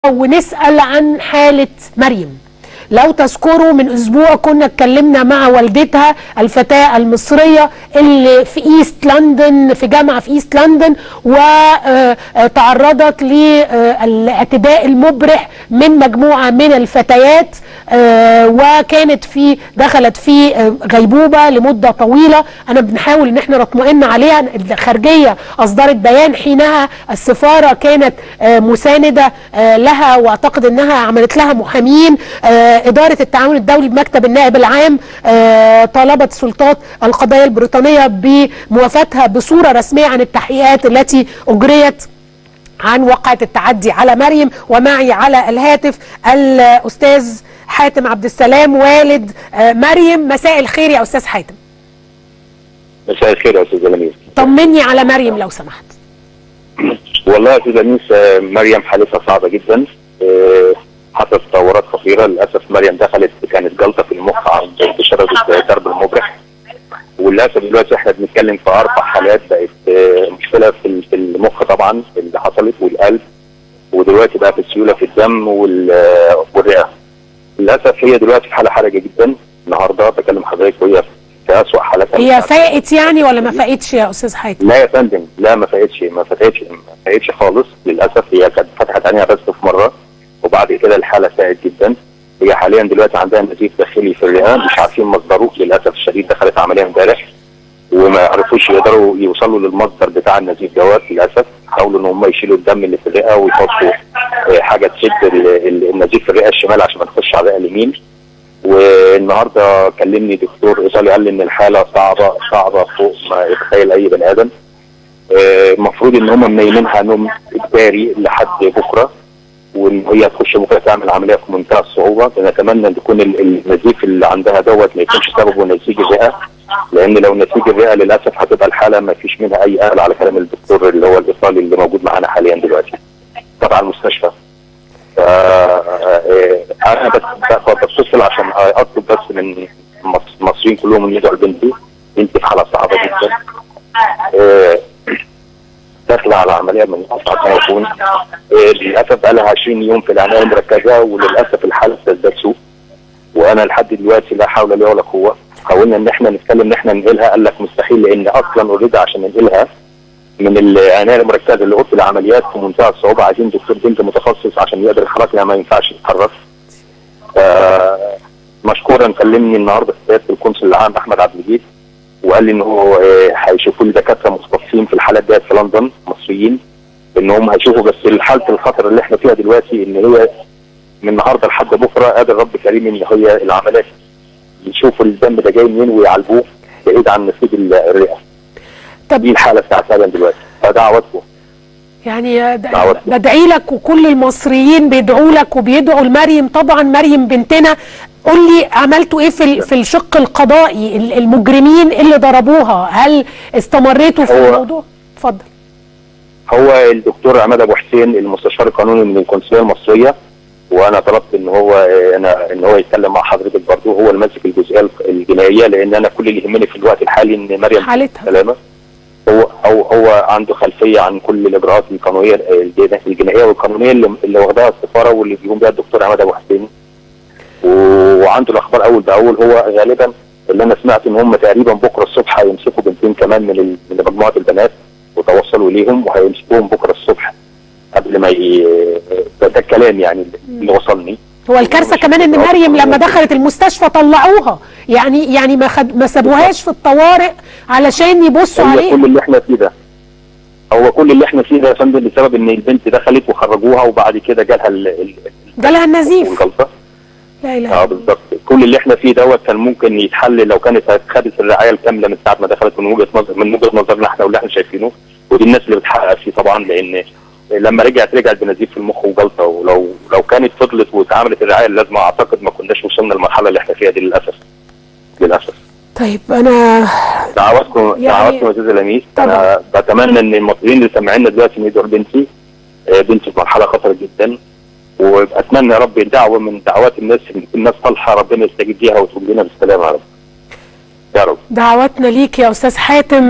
ونسأل عن حالة مريم لو تذكروا من اسبوع كنا اتكلمنا مع والدتها الفتاة المصرية اللي في ايست لندن في جامعة في ايست لندن وتعرضت للاعتداء المبرح من مجموعة من الفتيات وكانت في دخلت في غيبوبة لمدة طويلة انا بنحاول ان احنا نطمئن عليها الخارجية اصدرت بيان حينها السفارة كانت مساندة لها واعتقد انها عملت لها محامين إدارة التعاون الدولي بمكتب النائب العام طالبت سلطات القضايا البريطانية بموافاتها بصورة رسمية عن التحقيقات التي أجريت عن وقعة التعدي على مريم ومعي على الهاتف الأستاذ حاتم عبد السلام والد مريم مساء الخير يا أستاذ حاتم مساء الخير يا أستاذ لميس طمني على مريم لو سمحت والله يا أستاذ لميس مريم حالتها صعبة جدا حصلت تطورات خطيره للاسف مريم دخلت كانت جلطه في المخ عند بشرة الدرب المبرح وللاسف دلوقتي احنا بنتكلم في اربع حالات بقت مشكله في المخ طبعا اللي حصلت والقلب ودلوقتي بقى في السيوله في الدم والرئه للاسف هي دلوقتي في حاله حرجه جدا النهارده بكلم حضرتك وهي في اسوء حالاتها هي فاقت يعني ولا ما فاقتش يا استاذ حاتم؟ لا يا فندم لا ما فاقتش ما فاقتش ما فاقتش خالص للاسف هي كانت فتحت عينيها بس في مره وبعد كده الحاله ساءت جدا هي حاليا دلوقتي عندها نزيف داخلي في الرئه مش عارفين مصدره للاسف الشديد دخلت عمليه امبارح وما عرفوش يقدروا يوصلوا للمصدر بتاع النزيف دوت للاسف حاولوا ان هم يشيلوا الدم اللي في الرئه ويحطوا حاجه تسد النزيف في الرئه الشمال عشان ما تخش على الرئه اليمين والنهارده كلمني دكتور ايطالي قال لي ان الحاله صعبه صعبه فوق ما يتخيل اي بني ادم المفروض ان هم منيمينها نوم اجباري لحد بكره وان هي تخش بكره تعمل عمليه في منتهى الصعوبه نتمنى ان تكون النزيف اللي عندها دوت ما يكونش سببه نسيج الرئه لان لو نسيج الرئه للاسف هتبقى الحاله ما فيش منها اي امل على كلام الدكتور اللي هو الايطالي اللي موجود معانا حاليا دلوقتي طبعا المستشفى انا بس بتصل عشان اطلب بس من المصريين كلهم ان يدعوا لبنتي بنتي في حاله صعبه جدا داخله على عمليه من اصعب ما يكون للاسف بقى لها 20 يوم في العنايه المركزه وللاسف الحاله تزداد سوء وانا لحد دلوقتي لا حول لي ولا قوه حاولنا ان احنا نتكلم ان احنا ننقلها قال لك مستحيل لان اصلا اوريدي عشان ننقلها من العنايه المركزه اللي اوضه العمليات في منتهى الصعوبه عايزين دكتور بنت متخصص عشان يقدر يحركها ما ينفعش يتحرك مشكورا كلمني النهارده سياده القنصل العام احمد عبد المجيد وقال لي ان هو هيشوفوا لي دكاتره متخصصين في الحالات ديت في لندن مصريين ان هم هيشوفوا بس حاله الخطر اللي احنا فيها دلوقتي ان هي من النهارده لحد بكره قادر رب كريم ان هي العمليات يشوفوا الدم ده جاي منين ويعالجوه بعيد عن نسيج الرئه. طب دي الحاله بتاعت دلوقتي فدعواتكم يعني بدعي لك وكل المصريين بيدعوا لك وبيدعوا لمريم طبعا مريم بنتنا قول لي عملتوا ايه في في الشق القضائي المجرمين اللي ضربوها هل استمريتوا في الموضوع اتفضل هو الدكتور عماد ابو حسين المستشار القانوني من القنصليه المصريه وانا طلبت ان هو انا ان هو يتكلم مع حضرتك برضه هو اللي ماسك الجزئيه الجنائيه لان انا كل اللي يهمني في الوقت الحالي ان مريم حالتها سلامه هو هو هو عنده خلفيه عن كل الاجراءات القانونيه الجنائيه والقانونيه اللي, اللي واخداها السفاره واللي بيقوم بها الدكتور عماد ابو حسين وعنده الاخبار اول باول هو غالبا اللي انا سمعت ان هم تقريبا بكره الصبح هيمسكوا بنتين كمان من من مجموعه البنات وتوصلوا ليهم وهيمسكوهم بكره الصبح قبل ما ي... ده, ده الكلام يعني اللي وصلني هو الكارثه كمان ان مريم لما دخلت المستشفى طلعوها يعني يعني ما خد ما سابوهاش في الطوارئ علشان يبصوا عليها كل اللي احنا فيه ده هو كل اللي احنا فيه ده يا فندم بسبب ان البنت دخلت وخرجوها وبعد كده جالها ال... جالها النزيف والجلطه لا اله اه بالظبط كل اللي احنا فيه دوت كان ممكن يتحل لو كانت خدت الرعايه الكامله من ساعه ما دخلت من وجهه نظر من وجهه نظرنا احنا واللي احنا شايفينه ودي الناس اللي بتحقق فيه طبعا لان لما رجعت رجعت بنزيف في المخ وجلطه ولو لو كانت فضلت واتعملت الرعايه اللازمه اعتقد ما كناش وصلنا للمرحله اللي احنا فيها دي للاسف للاسف طيب انا دعواتكم يعني دعواتكم يا استاذ لميس انا بتمنى ان المصريين اللي سامعيننا دلوقتي ان يدعوا لبنتي بنتي في مرحله خطره جدا واتمنى يا رب دعوه من دعوات الناس الناس صالحه ربنا يستجيب ليها وتقوم لنا بالسلامه يا رب يا رب دعواتنا ليك يا استاذ حاتم